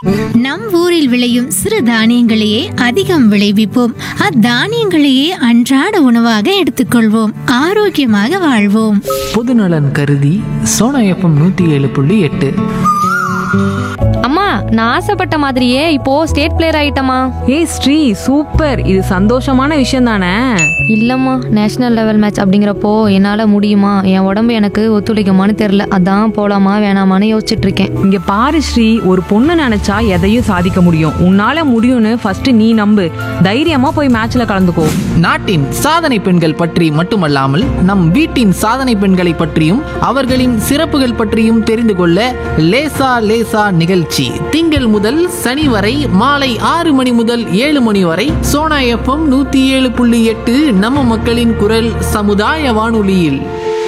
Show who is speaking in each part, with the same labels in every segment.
Speaker 1: நம் ஊரில் விளையும் சிறு தானியங்களையே அதிகம் விளைவிப்போம் அத்தானியங்களையே அன்றாட உணவாக எடுத்துக்கொள்வோம் ஆரோக்கியமாக வாழ்வோம்
Speaker 2: பொதுநலன் கருதி சோனா எஃப்எம் நூற்றி ஏழு புள்ளி எட்டு
Speaker 3: அம்மா நான் ஆசைப்பட்ட மாதிரியே இப்போ ஸ்டேட் பிளேயர் ஆயிட்டமா
Speaker 4: ஏய் ஸ்ரீ சூப்பர் இது சந்தோஷமான விஷயம் தானே
Speaker 3: இல்லம்மா நேஷனல் லெவல் மேட்ச் அப்படிங்கிறப்போ என்னால முடியுமா என் உடம்பு எனக்கு ஒத்துழைக்குமான்னு தெரியல அதான் போலாமா வேணாமான்னு யோசிச்சுட்டு இருக்கேன்
Speaker 4: இங்க பாரு ஸ்ரீ ஒரு பொண்ணு நினைச்சா எதையும் சாதிக்க முடியும் உன்னால முடியும்னு ஃபர்ஸ்ட் நீ நம்பு தைரியமா போய் மேட்ச்ல கலந்துக்கோ
Speaker 2: நாட்டின் சாதனை பெண்கள் பற்றி மட்டுமல்லாமல் நம் வீட்டின் சாதனை பெண்களை பற்றியும் அவர்களின் சிறப்புகள் பற்றியும் தெரிந்து கொள்ள லேசா லேசா நிகழ்ச்சி திங்கள் முதல் சனி வரை மாலை ஆறு மணி முதல் ஏழு மணி வரை சோனா எஃப்எம் நூத்தி ஏழு புள்ளி எட்டு நம்ம மக்களின் குரல் சமுதாய வானொலியில்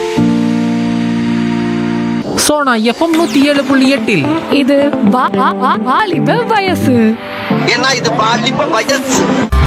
Speaker 2: சோனா எஃப்எம் நூத்தி ஏழு புள்ளி எட்டில்
Speaker 4: இது வாலிப வயசு
Speaker 5: ஏன்னா இது பாலிப்ப வயசு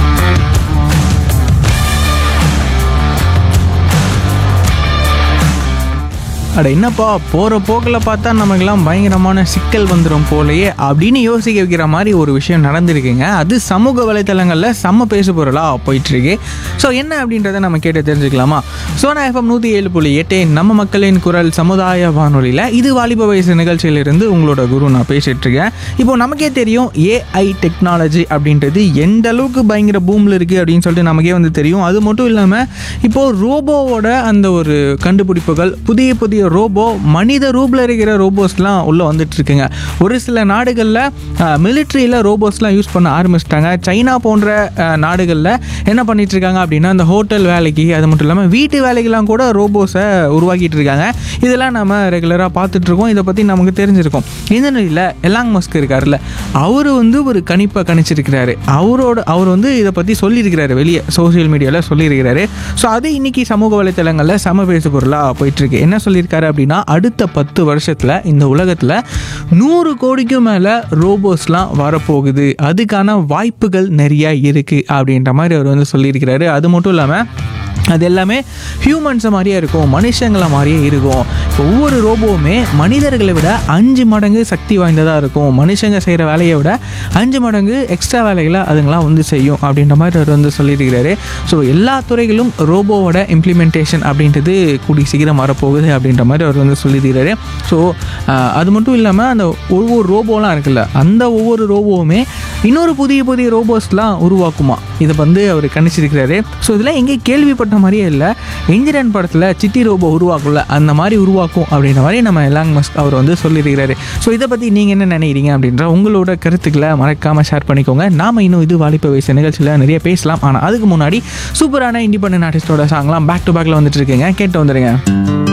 Speaker 6: அட என்னப்பா போகிற போக்கில் பார்த்தா நமக்கெல்லாம் பயங்கரமான சிக்கல் வந்துடும் போலயே அப்படின்னு யோசிக்க வைக்கிற மாதிரி ஒரு விஷயம் நடந்திருக்குங்க அது சமூக வலைத்தளங்களில் செம்ம பேசு பொருளாக போயிட்டுருக்கு ஸோ என்ன அப்படின்றத நம்ம கேட்டு தெரிஞ்சுக்கலாமா சோனா எஃப்எம் நூற்றி ஏழு புள்ளி எட்டு நம்ம மக்களின் குரல் சமுதாய வானொலியில் இது வாலிப வயசு நிகழ்ச்சியிலிருந்து உங்களோட குரு நான் பேசிகிட்டு இருக்கேன் இப்போ நமக்கே தெரியும் ஏஐ டெக்னாலஜி அப்படின்றது எந்த அளவுக்கு பயங்கர பூமில் இருக்குது அப்படின்னு சொல்லிட்டு நமக்கே வந்து தெரியும் அது மட்டும் இல்லாமல் இப்போது ரோபோவோட அந்த ஒரு கண்டுபிடிப்புகள் புதிய புதிய ரோபோ மனித ரூபில் இருக்கிற ரோபோஸ்லாம் உள்ளே வந்துட்டு இருக்குங்க ஒரு சில நாடுகளில் மிலிட்ரியில் ரோபோஸ்லாம் யூஸ் பண்ண ஆரம்பிச்சிட்டாங்க சைனா போன்ற அஹ், நாடுகளில் என்ன பண்ணிட்டு இருக்காங்க அப்படின்னா அந்த ஹோட்டல் வேலைக்கு அது மட்டும் இல்லாமல் வீட்டு வேலைக்கெல்லாம் கூட ரோபோஸை உருவாக்கிட்டு இருக்காங்க இதெல்லாம் நம்ம ரெகுலராக பார்த்துட்டு இருக்கோம் இதை பற்றி நமக்கு தெரிஞ்சிருக்கும் இந்த நிலையில் எலாங் மஸ்க் இருக்காருல்ல அவர் வந்து ஒரு கணிப்பை கணிச்சிருக்கிறாரு அவரோட அவர் வந்து இதை பற்றி சொல்லியிருக்கிறாரு வெளியே சோஷியல் மீடியாவில் சொல்லியிருக்கிறாரு ஸோ அது இன்னைக்கு சமூக வலைத்தளங்களில் சம பேசு பொருளாக போயிட்டுருக்கு என்ன சொல்லியிருக்காரு அப்படின்னா அடுத்த பத்து வருஷத்தில் இந்த உலகத்தில் நூறு கோடிக்கும் மேலே ரோபோஸ்லாம் வரப்போகுது அதுக்கான வாய்ப்புகள் நிறையா இருக்குது அப்படின்ற மாதிரி அவர் வந்து சொல்லியிருக்கிறாரு அது மட்டும் இல்லாமல் அது எல்லாமே ஹியூமன்ஸை மாதிரியே இருக்கும் மனுஷங்களை மாதிரியே இருக்கும் இப்போ ஒவ்வொரு ரோபோவுமே மனிதர்களை விட அஞ்சு மடங்கு சக்தி வாய்ந்ததாக இருக்கும் மனுஷங்க செய்கிற வேலையை விட அஞ்சு மடங்கு எக்ஸ்ட்ரா வேலைகளை அதுங்களாம் வந்து செய்யும் அப்படின்ற மாதிரி அவர் வந்து சொல்லியிருக்கிறாரு ஸோ எல்லா துறைகளும் ரோபோவோட இம்ப்ளிமெண்டேஷன் அப்படின்றது கூடி சீக்கிரம் வரப்போகுது அப்படின்ற மாதிரி அவர் வந்து சொல்லியிருக்கிறாரு ஸோ அது மட்டும் இல்லாமல் அந்த ஒவ்வொரு ரோபோலாம் இருக்குல்ல அந்த ஒவ்வொரு ரோபோவுமே இன்னொரு புதிய புதிய ரோபோஸ்லாம் உருவாக்குமா இதை வந்து அவர் கணிச்சிருக்கிறாரு ஸோ இதெல்லாம் எங்கே கேள்விப்பட்ட மாதிரியே இல்லை இன்ஜினியன் படத்தில் சிட்டி ரோபோ உருவாக்கும்ல அந்த மாதிரி உருவாக்கும் அப்படின்ற மாதிரி நம்ம எலாங் மஸ்க் அவர் வந்து சொல்லியிருக்கிறாரு ஸோ இதை பற்றி நீங்கள் என்ன நினைக்கிறீங்க அப்படின்ற உங்களோட கருத்துக்களை மறக்காமல் ஷேர் பண்ணிக்கோங்க நாம இன்னும் இது வாலிப வயசு நிகழ்ச்சியில் நிறைய பேசலாம் ஆனால் அதுக்கு முன்னாடி சூப்பரான இண்டிபெண்டன்ட் ஆர்டிஸ்டோட சாங்லாம் பேக் டு பேக்கில் வந்துட்டு இருக்குங்க கேட்டு வந்துடுங்க